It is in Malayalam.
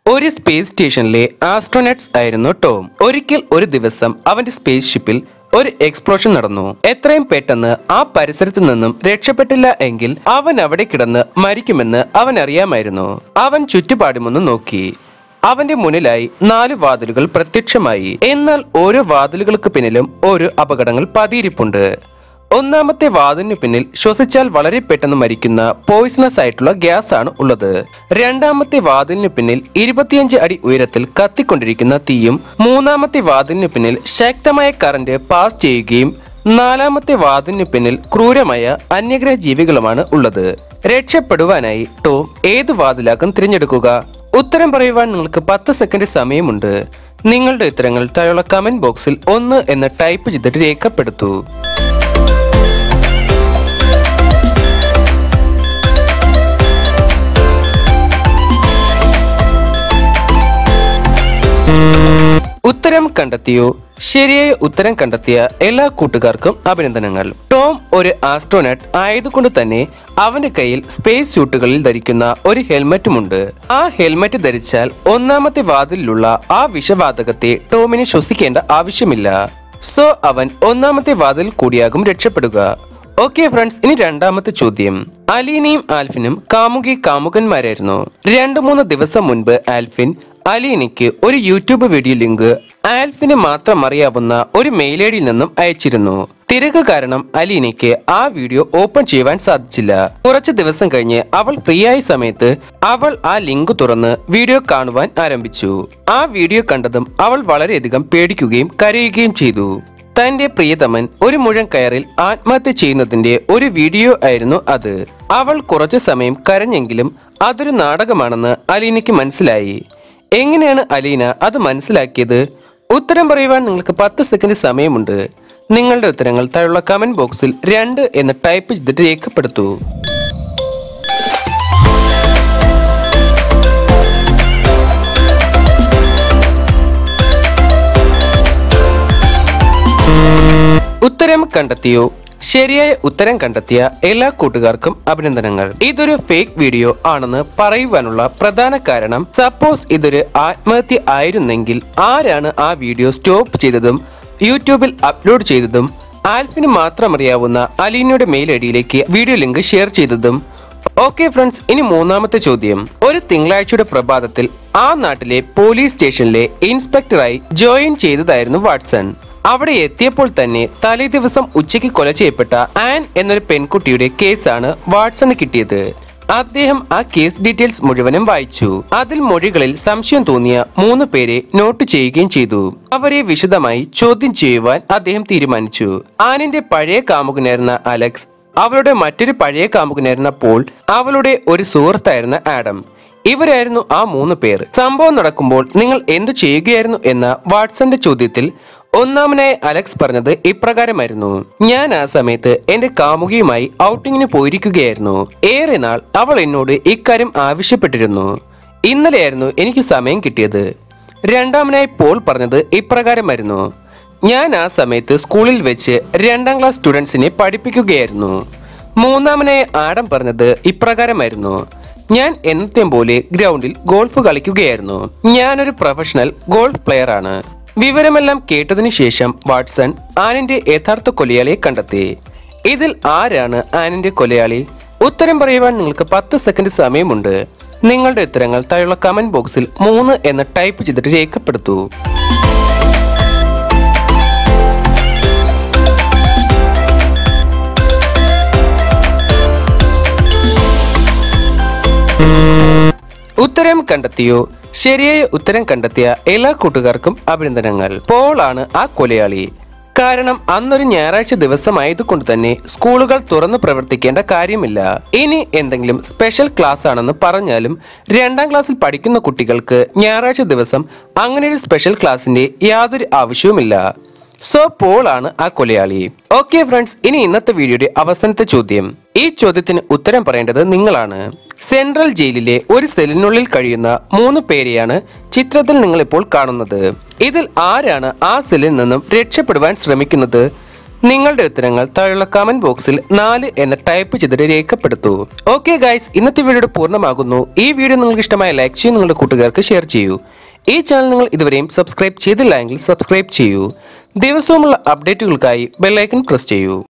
ഒരു സ്പേസ് സ്റ്റേഷനിലെ ആസ്ട്രോനട്സ് ആയിരുന്നു ടോം ഒരിക്കൽ ഒരു ദിവസം അവന്റെ സ്പേസ് ഷിപ്പിൽ ഒരു എക്സ്പ്ലോഷൻ നടന്നു എത്രയും പെട്ടെന്ന് ആ പരിസരത്ത് നിന്നും രക്ഷപ്പെട്ടില്ല എങ്കിൽ അവൻ അവിടെ കിടന്ന് മരിക്കുമെന്ന് അവൻ അറിയാമായിരുന്നു അവൻ ചുറ്റുപാടുമൊന്ന് നോക്കി അവന്റെ മുന്നിലായി നാല് വാതിലുകൾ പ്രത്യക്ഷമായി എന്നാൽ ഓരോ വാതിലുകൾക്ക് പിന്നിലും ഓരോ അപകടങ്ങൾ പതിയിരിപ്പുണ്ട് ഒന്നാമത്തെ വാതിലിന് പിന്നിൽ ശ്വസിച്ചാൽ വളരെ പെട്ടെന്ന് മരിക്കുന്ന പോയിസണസ് ആയിട്ടുള്ള ഗ്യാസ് ആണ് ഉള്ളത് രണ്ടാമത്തെ വാതിലിന് പിന്നിൽ ഇരുപത്തിയഞ്ച് അടി ഉയരത്തിൽ കത്തിക്കൊണ്ടിരിക്കുന്ന തീയും മൂന്നാമത്തെ വാതിലിന് പിന്നിൽ ശക്തമായ കറന്റ് പാസ് ചെയ്യുകയും നാലാമത്തെ വാതിലിന് പിന്നിൽ ക്രൂരമായ അന്യഗ്രഹ ജീവികളുമാണ് ഉള്ളത് രക്ഷപ്പെടുവാനായി ടോം ഏത് വാതിലാക്കും തിരഞ്ഞെടുക്കുക ഉത്തരം പറയുവാൻ നിങ്ങൾക്ക് പത്ത് സെക്കൻഡ് സമയമുണ്ട് നിങ്ങളുടെ ഉത്തരങ്ങൾ താഴെയുള്ള കമന്റ് ബോക്സിൽ ഒന്ന് എന്ന് ടൈപ്പ് ചെയ്തിട്ട് രേഖപ്പെടുത്തൂ ഉത്തരം കണ്ടെത്തിയോ ശരിയായ ഉത്തരം കണ്ടെത്തിയ എല്ലാ കൂട്ടുകാർക്കും അഭിനന്ദനങ്ങൾ ടോം ഒരു ആസ്ട്രോനട്ട് ആയതുകൊണ്ട് തന്നെ അവന്റെ കയ്യിൽ സ്പേസ് സ്യൂട്ടുകളിൽ ധരിക്കുന്ന ഒരു ഹെൽമറ്റുമുണ്ട് ആ ഹെൽമറ്റ് ധരിച്ചാൽ ഒന്നാമത്തെ വാതിലിലുള്ള ആ വിഷവാതകത്തെ ടോമിന് ശ്വസിക്കേണ്ട ആവശ്യമില്ല സോ അവൻ ഒന്നാമത്തെ വാതിൽ കൂടിയാകും രക്ഷപ്പെടുക ഓക്കെ ഫ്രണ്ട്സ് ഇനി രണ്ടാമത്തെ ചോദ്യം അലീനയും ആൽഫിനും കാമുകി കാമുകന്മാരായിരുന്നു രണ്ടു മൂന്ന് ദിവസം മുൻപ് ആൽഫിൻ അലീനയ്ക്ക് ഒരു യൂട്യൂബ് വീഡിയോ ലിങ്ക് ആൽഫിന് മാത്രം അറിയാവുന്ന ഒരു മെയിൽ ഐഡിയിൽ നിന്നും അയച്ചിരുന്നു തിരക്ക് കാരണം അലീനയ്ക്ക് ആ വീഡിയോ ഓപ്പൺ ചെയ്യുവാൻ സാധിച്ചില്ല കുറച്ച് ദിവസം കഴിഞ്ഞ് അവൾ ഫ്രീ ആയ സമയത്ത് അവൾ ആ ലിങ്ക് തുറന്ന് വീഡിയോ കാണുവാൻ ആരംഭിച്ചു ആ വീഡിയോ കണ്ടതും അവൾ വളരെയധികം പേടിക്കുകയും കരയുകയും ചെയ്തു തന്റെ പ്രിയതമൻ ഒരു മുഴം കയറിൽ ആത്മഹത്യ ചെയ്യുന്നതിന്റെ ഒരു വീഡിയോ ആയിരുന്നു അത് അവൾ കുറച്ചു സമയം കരഞ്ഞെങ്കിലും അതൊരു നാടകമാണെന്ന് അലീനയ്ക്ക് മനസ്സിലായി എങ്ങനെയാണ് അലീന അത് മനസ്സിലാക്കിയത് ഉത്തരം പറയുവാൻ നിങ്ങൾക്ക് പത്ത് സെക്കൻഡ് സമയമുണ്ട് നിങ്ങളുടെ ഉത്തരങ്ങൾ താഴെയുള്ള കമന്റ് ബോക്സിൽ രണ്ട് എന്ന് ടൈപ്പ് ചെയ്തിട്ട് രേഖപ്പെടുത്തൂ ഉത്തരം കണ്ടെത്തിയോ ശരിയായ ഉത്തരം കണ്ടെത്തിയ എല്ലാ കൂട്ടുകാർക്കും അഭിനന്ദനങ്ങൾ ഇതൊരു ഫേക്ക് വീഡിയോ ആണെന്ന് പറയുവാനുള്ള പ്രധാന കാരണം സപ്പോസ് ഇതൊരു ആത്മഹത്യ ആയിരുന്നെങ്കിൽ ആരാണ് ആ വീഡിയോ സ്റ്റോപ്പ് ചെയ്തതും യൂട്യൂബിൽ അപ്ലോഡ് ചെയ്തതും ആൽഫിന് മാത്രം അറിയാവുന്ന അലീനയുടെ മെയിൽ ഐഡിയിലേക്ക് വീഡിയോ ലിങ്ക് ഷെയർ ചെയ്തതും ഓക്കെ ഫ്രണ്ട്സ് ഇനി മൂന്നാമത്തെ ചോദ്യം ഒരു തിങ്കളാഴ്ചയുടെ പ്രഭാതത്തിൽ ആ നാട്ടിലെ പോലീസ് സ്റ്റേഷനിലെ ഇൻസ്പെക്ടറായി ജോയിൻ ചെയ്തതായിരുന്നു വാട്സൺ അവിടെ എത്തിയപ്പോൾ തന്നെ തലേ ദിവസം ഉച്ചയ്ക്ക് കൊല ചെയ്യപ്പെട്ട ആൻ എന്നൊരു പെൺകുട്ടിയുടെ കേസാണ് വാട്സണ് കിട്ടിയത് അദ്ദേഹം ആ കേസ് ഡീറ്റെയിൽസ് മുഴുവനും വായിച്ചു അതിൽ മൊഴികളിൽ സംശയം തോന്നിയ മൂന്ന് പേരെ നോട്ട് ചെയ്യുകയും ചെയ്തു അവരെ വിശദമായി ചോദ്യം ചെയ്യുവാൻ അദ്ദേഹം തീരുമാനിച്ചു ആനിന്റെ പഴയ കാമുകനായിരുന്ന അലക്സ് അവളുടെ മറ്റൊരു പഴയ കാമുകനായിരുന്ന പോൾ അവളുടെ ഒരു സുഹൃത്തായിരുന്ന ആഡം ഇവരായിരുന്നു ആ മൂന്ന് പേർ സംഭവം നടക്കുമ്പോൾ നിങ്ങൾ എന്തു ചെയ്യുകയായിരുന്നു എന്ന വാട്സന്റെ ചോദ്യത്തിൽ ഒന്നാമനായ അലക്സ് പറഞ്ഞത് ഇപ്രകാരമായിരുന്നു ഞാൻ ആ സമയത്ത് എന്റെ കാമുകിയുമായി ഔട്ടിങ്ങിന് പോയിരിക്കുകയായിരുന്നു ഏറെ നാൾ അവൾ എന്നോട് ഇക്കാര്യം ആവശ്യപ്പെട്ടിരുന്നു ഇന്നലെയായിരുന്നു എനിക്ക് സമയം കിട്ടിയത് രണ്ടാമനായി പോൾ പറഞ്ഞത് ഇപ്രകാരമായിരുന്നു ഞാൻ ആ സമയത്ത് സ്കൂളിൽ വെച്ച് രണ്ടാം ക്ലാസ് സ്റ്റുഡൻസിനെ പഠിപ്പിക്കുകയായിരുന്നു മൂന്നാമനായ ആടം പറഞ്ഞത് ഇപ്രകാരമായിരുന്നു ഞാൻ എന്നത്തെയും പോലെ ഗ്രൗണ്ടിൽ ഗോൾഫ് കളിക്കുകയായിരുന്നു ഞാനൊരു പ്രൊഫഷണൽ ഗോൾഫ് പ്ലെയർ ആണ് വിവരമെല്ലാം കേട്ടതിനു ശേഷം വാട്സൺ ആനിന്റെ യഥാർത്ഥ കൊലയാളിയെ കണ്ടെത്തി ഇതിൽ ആരാണ് ആനിന്റെ കൊലയാളി ഉത്തരം പറയുവാൻ നിങ്ങൾക്ക് പത്ത് സെക്കൻഡ് സമയമുണ്ട് നിങ്ങളുടെ ഉത്തരങ്ങൾ താഴെയുള്ള കമന്റ് ബോക്സിൽ മൂന്ന് എന്ന് ടൈപ്പ് ചെയ്തിട്ട് രേഖപ്പെടുത്തൂ ഉത്തരം കണ്ടെത്തിയോ ശരിയായ ഉത്തരം കണ്ടെത്തിയ എല്ലാ കൂട്ടുകാർക്കും അഭിനന്ദനങ്ങൾ പോളാണ് ആ കൊലയാളി കാരണം അന്നൊരു ഞായറാഴ്ച ദിവസമായതുകൊണ്ട് തന്നെ സ്കൂളുകൾ തുറന്നു പ്രവർത്തിക്കേണ്ട കാര്യമില്ല ഇനി എന്തെങ്കിലും സ്പെഷ്യൽ ക്ലാസ് ആണെന്ന് പറഞ്ഞാലും രണ്ടാം ക്ലാസ്സിൽ പഠിക്കുന്ന കുട്ടികൾക്ക് ഞായറാഴ്ച ദിവസം അങ്ങനെ ഒരു സ്പെഷ്യൽ ക്ലാസിന്റെ യാതൊരു ആവശ്യവുമില്ല സോ പോൾ ആണ് ആ കൊലയാളി ഓക്കെ ഫ്രണ്ട്സ് ഇനി ഇന്നത്തെ വീഡിയോയുടെ അവസാനത്തെ ചോദ്യം ഈ ചോദ്യത്തിന് ഉത്തരം പറയേണ്ടത് നിങ്ങളാണ് സെൻട്രൽ ജയിലിലെ ഒരു സെല്ലിനുള്ളിൽ കഴിയുന്ന മൂന്ന് പേരെയാണ് ചിത്രത്തിൽ നിങ്ങൾ ഇപ്പോൾ കാണുന്നത് ഇതിൽ ആരാണ് ആ സെല്ലിൽ നിന്നും രക്ഷപ്പെടുവാൻ ശ്രമിക്കുന്നത് നിങ്ങളുടെ ഉത്തരങ്ങൾ താഴെയുള്ള കമന്റ് ബോക്സിൽ നാല് എന്ന് ടൈപ്പ് ചെയ്തിട്ട് രേഖപ്പെടുത്തൂ ഓക്കെ ഗൈസ് ഇന്നത്തെ വീഡിയോ പൂർണ്ണമാകുന്നു ഈ വീഡിയോ നിങ്ങൾക്ക് ഇഷ്ടമായ ലൈക്ക് ചെയ്യൂ നിങ്ങളുടെ കൂട്ടുകാർക്ക് ഷെയർ ചെയ്യൂ ഈ ചാനൽ നിങ്ങൾ ഇതുവരെയും സബ്സ്ക്രൈബ് ചെയ്തില്ല എങ്കിൽ സബ്സ്ക്രൈബ് ചെയ്യൂ ദിവസവുമുള്ള അപ്ഡേറ്റുകൾക്കായി ബെല്ലൈക്കൺ പ്രസ് ചെയ്യൂ